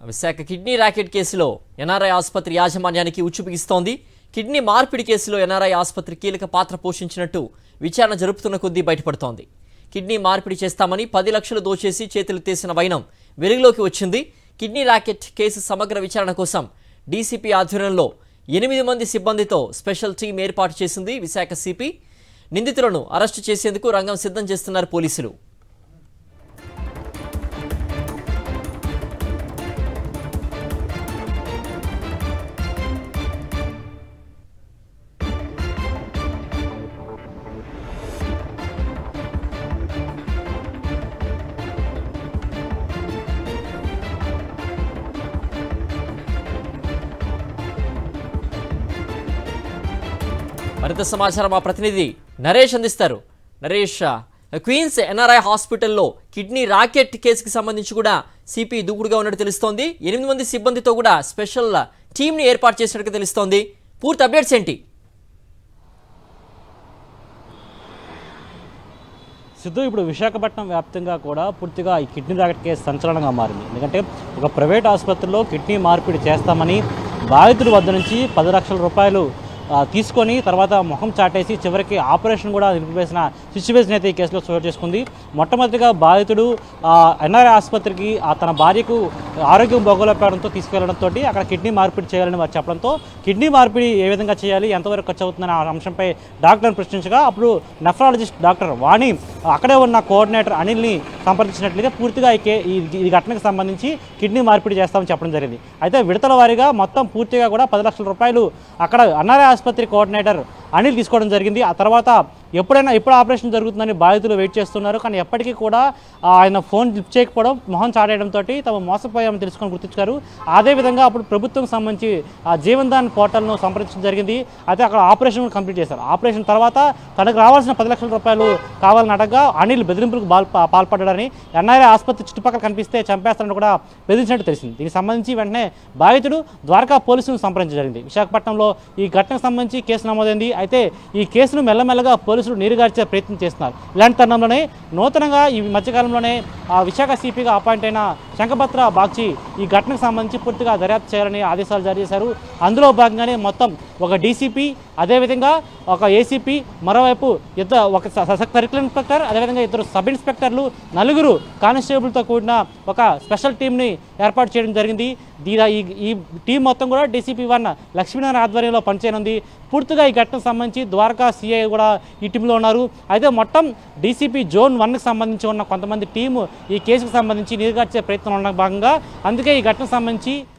Visakha kidney racket కేసులో NRI ఆసుపత్రి యాజమాన్యానికి ఉచ్చు బిగిస్తోంది కిడ్నీ మార్పిడి కేసులో ఎన్ఆర్ఐ ఆసుపత్రి కీలక పాత్ర పోషించినట్టు విచారణ జరుపుతున్న కొద్దీ బయటపడుతోంది కిడ్నీ మార్పిడి చేస్తామని పది లక్షలు దోచేసి చేతులు తీసిన వైనం వెలుగులోకి వచ్చింది కిడ్నీ ర్యాకెట్ కేసు సమగ్ర విచారణ కోసం డీసీపీ ఆధ్వర్యంలో ఎనిమిది మంది సిబ్బందితో స్పెషల్ టీం ఏర్పాటు చేసింది విశాఖ సిపి నిందితులను అరెస్టు చేసేందుకు రంగం సిద్ధం చేస్తున్నారు పోలీసులు మరింత సమాచారం మా ప్రతినిధి నరేష్ అందిస్తారు నరేష్ క్వీన్స్ ఎన్ఆర్ఐ హాస్పిటల్లో కిడ్నీ రాకెట్ కేసుకి సంబంధించి కూడా సిపి దూకుడుగా ఉన్నట్టు తెలుస్తోంది ఎనిమిది మంది సిబ్బందితో కూడా స్పెషల్ టీంని ఏర్పాటు చేసినట్టు తెలుస్తోంది పూర్తి అప్డేట్స్ ఏంటి సిద్ధు ఇప్పుడు విశాఖపట్నం వ్యాప్తంగా కూడా పూర్తిగా ఈ కిడ్నీ రాకెట్ కేసు సంచలనంగా మారింది ఎందుకంటే ఒక ప్రైవేట్ ఆసుపత్రిలో కిడ్నీ మార్పిడి చేస్తామని బాధితుడి వద్ద నుంచి పది లక్షల రూపాయలు ఆ, తీసుకొని తర్వాత ముఖం చాటేసి చివరికి ఆపరేషన్ కూడా నిలిపివేసిన సిచ్యువేషన్ అయితే ఈ కేసులో చోటు చేసుకుంది మొట్టమొదటిగా బాధితుడు ఎన్ఆర్ఐ ఆసుపత్రికి ఆ తన భార్యకు ఆరోగ్యం బాగోలేకపోవడంతో తీసుకెళ్లడంతో అక్కడ కిడ్నీ మార్పిడి చేయాలని వారు చెప్పడంతో కిడ్నీ మార్పిడి ఏ విధంగా చేయాలి ఎంతవరకు ఖర్చు అవుతుందనే ఆ అంశంపై డాక్టర్ని ప్రశ్నించగా అప్పుడు నెఫ్రాలజిస్ట్ డాక్టర్ వాణి అక్కడే ఉన్న కోఆర్డినేటర్ అనిల్ని సంప్రదించినట్లుగా పూర్తిగా ఈ కే ఈ ఈ ఘటనకు సంబంధించి కిడ్నీ మార్పిడి చేస్తామని చెప్పడం జరిగింది అయితే విడతల వారీగా మొత్తం పూర్తిగా కూడా పది లక్షల రూపాయలు అక్కడ అన్నారే ఆసుపత్రి కోఆర్డినేటర్ అనిల్ తీసుకోవడం జరిగింది ఆ తర్వాత ఎప్పుడైనా ఎప్పుడు ఆపరేషన్ జరుగుతుందని బాధితులు వెయిట్ చేస్తున్నారు కానీ ఎప్పటికీ కూడా ఆ, ఆయన ఫోన్ లిఫ్ట్ చేయకపోవడం మొహం చాటేయడంతో తమ మోసపోయామని తెలుసుకొని గుర్తించారు అదేవిధంగా అప్పుడు ప్రభుత్వం సంబంధించి ఆ జీవన్ దాన్ పోర్టల్ను సంప్రదించడం జరిగింది అయితే అక్కడ ఆపరేషన్ కూడా కంప్లీట్ చేశారు ఆపరేషన్ తర్వాత తనకు రావాల్సిన పది లక్షల రూపాయలు కావాలని అడగగా అనిల్ బెదిరింపులకు బాల్ పా- పాల్పడ్డాడని ఎన్ఐఏ ఆసుపత్రి చుట్టుపక్కల కనిపిస్తే చంపేస్తారని కూడా బెదిరించినట్టు తెలిసింది దీనికి సంబంధించి వెంటనే బాధితుడు ద్వారకా పోలీసులను సంప్రదించడం జరిగింది విశాఖపట్నంలో ఈ ఘటనకు సంబంధించి కేసు నమోదైంది అయితే ఈ కేసును మెల్లమెల్లగా పోలీసులు నీరుగార్చే ప్రయత్నం చేస్తున్నారు ఇలాంటి తరుణంలోనే నూతనంగా ఈ మధ్యకాలంలోనే ఆ విశాఖ సిపిగా అపాయింట్ అయిన శంఖభద్ర బాగ్చి ఈ ఘటనకు సంబంధించి పూర్తిగా దర్యాప్తు చేయాలని ఆదేశాలు జారీ చేశారు అందులో భాగంగానే మొత్తం ఒక డీసీపీ అదేవిధంగా ఒక ఏసీపీ మరోవైపు ఇద్దరు ఒక సర్కిల్ ఇన్స్పెక్టర్ అదేవిధంగా ఇద్దరు సబ్ ఇన్స్పెక్టర్లు నలుగురు కానిస్టేబుల్తో కూడిన ఒక స్పెషల్ టీంని ఏర్పాటు చేయడం జరిగింది దీని ఈ ఈ టీం మొత్తం కూడా డీసీపీ వన్ లక్ష్మీనారాయణ ఆధ్వర్యంలో పనిచేయనుంది పూర్తిగా ఈ ఘటనకు సంబంధించి ద్వారకా సిఐ కూడా ఈ టీంలో ఉన్నారు అయితే మొత్తం డీసీపీ జోన్ వన్కి సంబంధించి ఉన్న కొంతమంది టీము ఈ కేసుకు సంబంధించి నీరుగార్చే ప్రయత్నం ఉన్న భాగంగా అందుకే ఈ ఘటనకు సంబంధించి